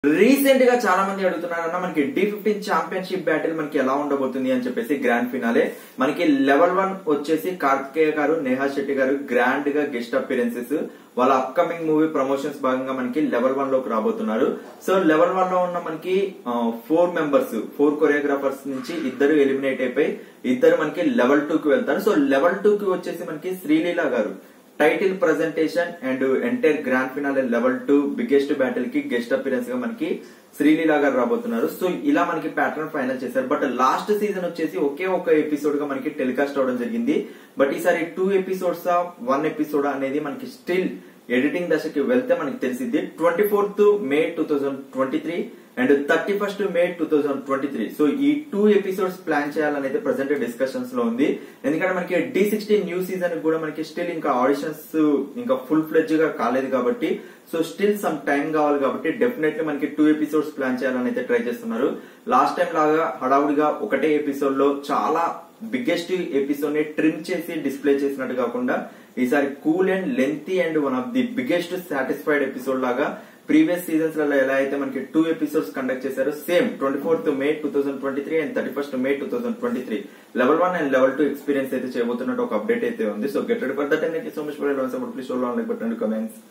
recent గా చాలా మంది అడుగుతున్నారన్న మనకి డి ఫిఫ్టీన్ ఛాంపియన్షిప్ బ్యాటిల్ మనకి ఎలా ఉండబోతుంది అని చెప్పేసి గ్రాండ్ ఫినాలే మనకి లెవెల్ వన్ వచ్చేసి కార్తికేయ గారు నేహా శెట్టి గారు గ్రాండ్ గా గెస్ట్ అపిరెన్సెస్ వాళ్ళ అప్కమింగ్ మూవీ ప్రమోషన్స్ భాగంగా మనకి లెవెల్ వన్ లోకి రాబోతున్నారు సో లెవెల్ వన్ లో ఉన్న మనకి ఫోర్ మెంబర్స్ ఫోర్ కొరియోగ్రాఫర్స్ నుంచి ఇద్దరు ఎలిమినేట్ అయిపోయి ఇద్దరు మనకి లెవెల్ టూ కి వెళ్తారు సో లెవెల్ టూ కి వచ్చేసి మనకి Sreeleela garu title presentation and entire grand finale level two biggest battle కి గెస్ట్ అపిరెన్స్ గా మనకి శ్రీలీల గారు రాబోతున్నారు సో ఇలా మనకి ప్యాటర్న్ ఫైనల్ చేశారు బట్ లాస్ట్ సీజన్ వచ్చేసి ఒకే ఒక ఎపిసోడ్ గా మనకి టెలికాస్ట్ అవడం జరిగింది బట్ ఈసారి టూ ఎపిసోడ్స్ వన్ ఎపిసోడ్ అనేది మనకి స్టిల్ ఎడిటింగ్ దశకి వెళ్తే మనకి తెలిసింది twenty fourth May two thousand twenty three and thirty first May two thousand twenty three so ఈ టూ ఎపిసోడ్స్ ప్లాన్ చేయాలనేది ప్రెసెంట్ డిస్కషన్స్ లో ఉంది ఎందుకంటే మనకి డి సిక్స్టీన్ న్యూ సీజన్ కూడా మనకి స్టిల్ ఇంకా ఆడిషన్స్ ఇంకా ఫుల్ ఫ్లెడ్జ్ గా కాలేదు కాబట్టి సో స్టిల్ సమ్ టైం కావాలి కాబట్టి డెఫినెట్లీ మనకి టూ ఎపిసోడ్స్ ప్లాన్ చేయాలని అయితే ట్రై చేస్తున్నారు లాస్ట్ టైం లాగా హడావుడిగా ఒకటే ఎపిసోడ్ లో చాలా బిగ్గెస్ట్ ఎపిసోడ్ ని ట్రిమ్ చేసి డిస్ప్లే చేసినట్టు కాకుండా ఈసారి cool and lengthy and one of the biggest satisfied episode లాగా ప్రీవియస్ సీజన్స్ లలో ఎలా అయితే మనకి టూ ఎపిసోడ్స్ కండక్ట్ చేశారో same twenty fourth May two thousand twenty three and thirty first May two thousand twenty three level one and level two experience అయితే చేయబోతున్నట్టు ఒక update అయితే ఉంది so get ready for that and so much for please show like button comments